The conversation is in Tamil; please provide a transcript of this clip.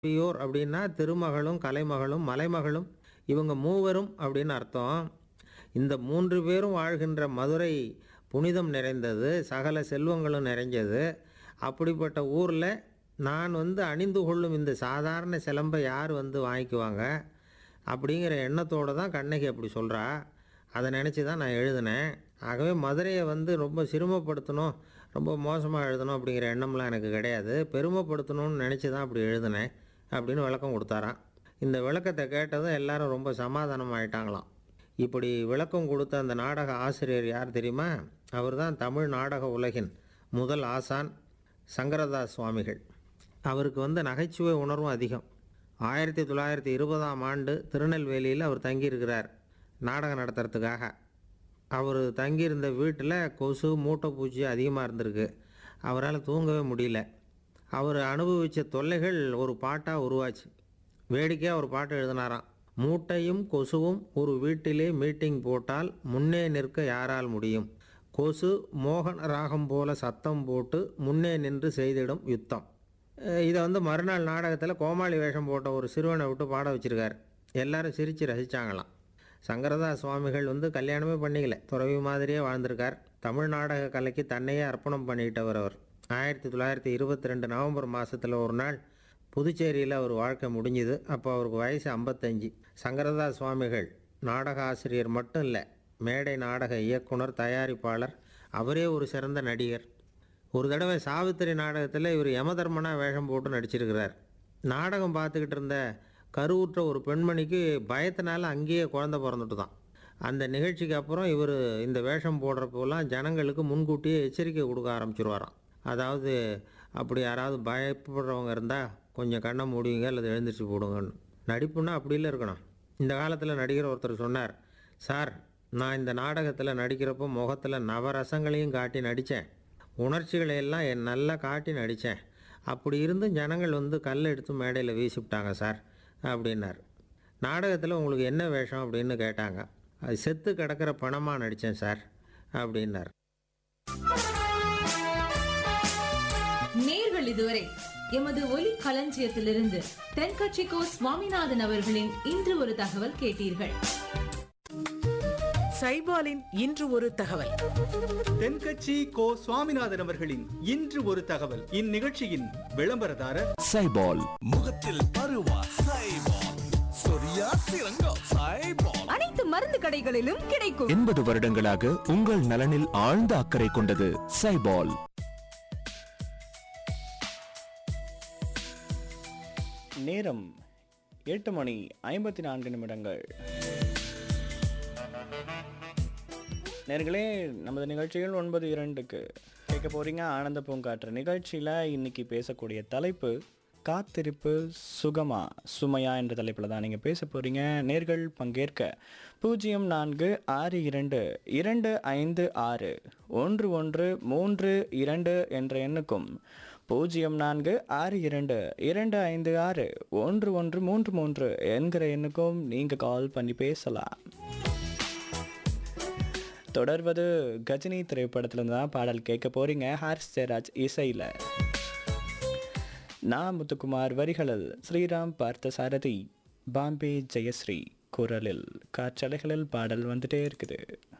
பியோர் அப்படின்னா திருமகளும் கலைமகளும் மலைமகளும் இவங்க மூவரும் அப்படின்னு அர்த்தம் இந்த மூன்று பேரும் வாழ்கின்ற மதுரை புனிதம் நிறைந்தது சகல செல்வங்களும் நிறைஞ்சது அப்படிப்பட்ட ஊரில் நான் வந்து அணிந்து கொள்ளும் இந்த சாதாரண சிலம்பை யார் வந்து வாங்கிக்குவாங்க அப்படிங்கிற எண்ணத்தோடு தான் கண்ணகி அப்படி சொல்கிறா அதை நினச்சி தான் நான் எழுதினேன் ஆகவே மதுரையை வந்து ரொம்ப சிரமப்படுத்தணும் ரொம்ப மோசமாக எழுதணும் அப்படிங்கிற எண்ணம்லாம் எனக்கு கிடையாது பெருமைப்படுத்தணும்னு நினச்சி தான் அப்படி எழுதினேன் அப்படின்னு விளக்கம் கொடுத்தாராம் இந்த விளக்கத்தை கேட்டதும் எல்லாரும் ரொம்ப சமாதானம் ஆயிட்டாங்களாம் இப்படி விளக்கம் கொடுத்த அந்த நாடக ஆசிரியர் யார் தெரியுமா அவர் தான் தமிழ் நாடக உலகின் முதல் ஆசான் சங்கரதாஸ் சுவாமிகள் அவருக்கு வந்து நகைச்சுவை உணர்வும் அதிகம் ஆயிரத்தி தொள்ளாயிரத்தி இருபதாம் ஆண்டு திருநெல்வேலியில் அவர் தங்கியிருக்கிறார் நாடகம் நடத்துறதுக்காக அவர் தங்கியிருந்த வீட்டில் கொசு மூட்டை பூச்சி அதிகமாக இருந்திருக்கு அவரால் தூங்கவே முடியல அவர் அனுபவித்த தொல்லைகள் ஒரு பாட்டாக உருவாச்சு வேடிக்கையாக ஒரு பாட்டு எழுதினாராம் மூட்டையும் கொசுவும் ஒரு வீட்டிலே மீட்டிங் போட்டால் முன்னே நிற்க யாரால் முடியும் கொசு மோகன ராகம் போல சத்தம் போட்டு முன்னே நின்று செய்திடும் யுத்தம் அஹ் இதை வந்து மறுநாள் நாடகத்தில் கோமாளி வேஷம் போட்ட ஒரு சிறுவனை விட்டு பாட வச்சிருக்காரு எல்லாரும் சிரித்து ரசித்தாங்களாம் சங்கரதாஸ் சுவாமிகள் வந்து கல்யாணமே பண்ணிக்கல துறவி மாதிரியே வாழ்ந்திருக்கார் தமிழ் நாடக கலைக்கு தன்னையே அர்ப்பணம் பண்ணிட்டவர் அவர் ஆயிரத்தி தொள்ளாயிரத்தி இருபத்தி ரெண்டு நவம்பர் மாதத்தில் ஒரு நாள் புதுச்சேரியில் அவர் வாழ்க்கை முடிஞ்சுது அப்போ அவருக்கு வயசு ஐம்பத்தஞ்சு சங்கரதாஸ் சுவாமிகள் நாடக ஆசிரியர் மட்டும் இல்லை மேடை நாடக இயக்குனர் தயாரிப்பாளர் அவரே ஒரு சிறந்த நடிகர் ஒரு தடவை சாவித்திரி நாடகத்தில் இவர் யமதர்மனா வேஷம் போட்டு நடிச்சிருக்கிறார் நாடகம் பார்த்துக்கிட்டு இருந்த கருவுற்ற ஒரு பெண்மணிக்கு பயத்தினால அங்கேயே குழந்தை பிறந்துட்டு தான் அந்த நிகழ்ச்சிக்கு அப்புறம் இவர் இந்த வேஷம் போடுறப்போலாம் ஜனங்களுக்கு முன்கூட்டியே எச்சரிக்கை கொடுக்க ஆரம்பிச்சிருவாராம் அதாவது அப்படி யாராவது பயப்படுறவங்க இருந்தால் கொஞ்சம் கண்ணை மூடிங்க அல்லது எழுந்திரிச்சு போடுங்கன்னு நடிப்புன்னா அப்படி இல்லை இருக்கணும் இந்த காலத்தில் நடிகர் ஒருத்தர் சொன்னார் சார் நான் இந்த நாடகத்தில் நடிக்கிறப்போ முகத்தில் நவரசங்களையும் காட்டி நடித்தேன் உணர்ச்சிகளை எல்லாம் என் நல்லா காட்டி நடித்தேன் அப்படி இருந்தும் ஜனங்கள் வந்து கல் எடுத்து மேடையில் வீசிவிட்டாங்க சார் அப்படின்னார் நாடகத்தில் உங்களுக்கு என்ன வேஷம் அப்படின்னு கேட்டாங்க அது செத்து கிடக்கிற பணமாக நடித்தேன் சார் அப்படின்னார் நேர்கள் இதுவரை எமது ஒலி களஞ்சியத்திலிருந்து தென்கட்சிக்கோ சுவாமிநாதன் அவர்களின் இன்று ஒரு தகவல் கேட்டீர்கள் சைபாலின் இன்று ஒரு தகவல் தென்கட்சி கோ சுவாமிநாதன் அவர்களின் இன்று ஒரு தகவல் இந்நிகழ்ச்சியின் விளம்பரதாரர் சைபால் முகத்தில் பருவா சைபால் சொரியா சிறங்கா சைபால் அனைத்து மருந்து கடைகளிலும் கிடைக்கும் எண்பது வருடங்களாக உங்கள் நலனில் ஆழ்ந்த அக்கறை கொண்டது சைபால் நேரம் எட்டு மணி ஐம்பத்தி நான்கு நிமிடங்கள் நேர்களே நமது நிகழ்ச்சிகள் ஒன்பது இரண்டுக்கு கேட்க போறீங்க ஆனந்த பூங்காற்று நிகழ்ச்சியில் இன்னைக்கு பேசக்கூடிய தலைப்பு காத்திருப்பு சுகமா சுமையா என்ற தலைப்பில் தான் நீங்கள் பேச போகிறீங்க நேர்கள் பங்கேற்க பூஜ்ஜியம் நான்கு ஆறு இரண்டு இரண்டு ஐந்து ஆறு ஒன்று ஒன்று மூன்று இரண்டு என்ற எண்ணுக்கும் பூஜ்ஜியம் நான்கு ஆறு இரண்டு இரண்டு ஐந்து ஆறு ஒன்று ஒன்று மூன்று மூன்று என்கிற எண்ணுக்கும் நீங்கள் கால் பண்ணி பேசலாம் தொடர்வது கஜினி திரைப்படத்திலிருந்து தான் பாடல் கேட்க போறீங்க ஹாரிஸ் ஜெயராஜ் இசையில் நான் முத்துக்குமார் வரிகளில் ஸ்ரீராம் பார்த்த சாரதி பாம்பே ஜெயஸ்ரீ குரலில் காற்றலைகளில் பாடல் வந்துட்டே இருக்குது